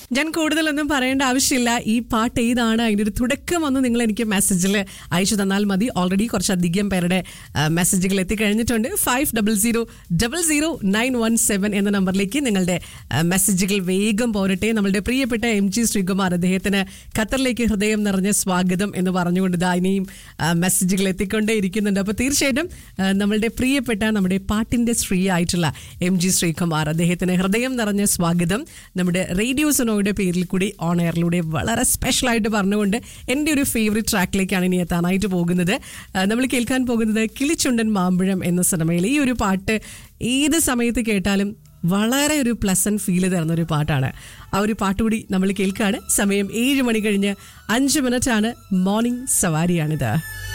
ഞാൻ കൂടുതലൊന്നും പറയേണ്ട ആവശ്യമില്ല ഈ പാട്ട് ഏതാണ് അതിന്റെ ഒരു തുടക്കം ഒന്ന് നിങ്ങൾ എനിക്ക് മെസ്സേജിൽ അയച്ചു തന്നാൽ മതി ഓൾറെഡി കുറച്ചധികം പേരുടെ ആ, മെസ്സേജുകൾ എത്തിക്കഴിഞ്ഞിട്ടുണ്ട് five double zero double zero nine one seven എന്ന നമ്പറിലേക്ക് നിങ്ങളുടെ ആ, മെസ്സേജുകൾ വേഗം പോരട്ടെ നമ്മളുടെ പ്രിയപ്പെട്ട എം ജി ശ്രീകുമാർ അദ്ദേഹത്തിന് ഖത്തറിലേക്ക് ഹൃദയം നിറഞ്ഞ സ്വാഗതം എന്ന് പറഞ്ഞുകൊണ്ട് ഇതാ ഇനിയും ആ, മെസ്സേജുകൾ എത്തിക്കൊണ്ടേ ഇരിക്കുന്നുണ്ട് അപ്പോൾ തീർച്ചയായിട്ടും ആ, നമ്മളുടെ പ്രിയപ്പെട്ട നമ്മുടെ പാട്ടിന്റെ ശ്രീ ആയിട്ടുള്ള എം ജി ശ്രീകുമാർ അദ്ദേഹത്തിന് ഹൃദയം നിറഞ്ഞ സ്വാഗതം നമ്മുടെ റേഡിയോ സുനോയുടെ പേരിൽ കൂടി ഓൺ എയറിലൂടെ വളരെ സ്പെഷ്യൽ ആയിട്ട് പറഞ്ഞുകൊണ്ട് എൻ്റെ ഒരു ഫേവറേറ്റ് ട്രാക്കിലേക്കാണ് ഇനി എത്താനായിട്ട് പോകുന്നത് ആ, നമ്മൾ കേൾക്കാൻ പോകുന്നത് കിളിച്ചുണ്ടൻ മാമ്പഴം എന്ന സിനിമയിൽ ഈ ഒരു പാട്ട് ഏത് സമയത്ത് കേട്ടാലും വളരെ ഒരു പ്ലസന്റ് ഫീല് തരുന്ന ഒരു പാട്ടാണ് ആ ഒരു പാട്ട് കൂടി നമ്മൾ കേൾക്കുകയാണ് സമയം ഏഴ് മണി കഴിഞ്ഞ് അഞ്ച് മിനിറ്റ് ആണ് മോർണിംഗ് സവാരിയാണിത്